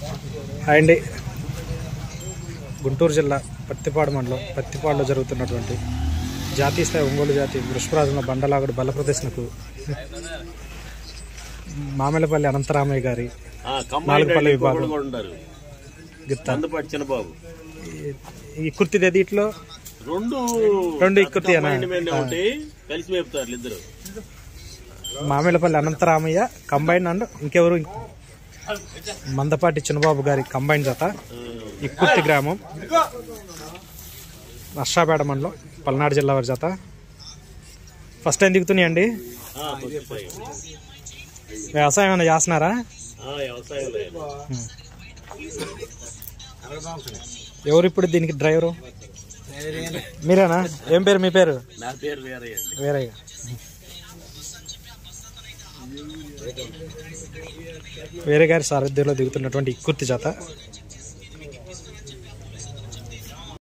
Hi అండి గుంటూరు జిల్లా పత్తిపాడు మండలం పత్తిపాడులో జరుగుతున్నటువంటి జాతీయ స్థాయి ఒంగోలు జాతి వృషభరాజుల బండలాగుడు బల ప్రదర్శనకు మామిలపల్లి అనంతరామయ్య గారి ఆ, కంబైన్ నాలుగుపల్లి రైడింగ్ విభాగం. కూడా ఉన్నారు గిత్త చందపాటి చిన్నబాబు ఈ కుర్తిది ఏది ఇట్లో రెండు రెండు ఇక్కుర్తి అనా? కంబైన్ మీద ఉంటాయి కలిసి మేపుతారు ఇద్దరు మామిలపల్లి అనంతరామయ్య కంబైన్ అండ్ ఇంకెవరు మందపాటి చిన్నబాబు గారి కంబైన్ జత ఇక్కుర్తి గ్రామం నర్షాపేట మండలం పల్నాడు జిల్లా వారి జత ఫస్ట్ టైం దిగుతున్నాయండి ఆ, పొద్దుతాయి. వ్యవసాయం ఏమైనా చేస్తున్నారా ఆ, వ్యవసాయం లేదు ఎవరు ఇప్పుడు దీనికి డ్రైవరు మీరేనా ఏం పేరు మీ పేరు నా పేరు వేరే అండి వేరే వేరే గారి సారథ్యంలో దిగుతున్నటువంటి ఇక్కుర్తి జత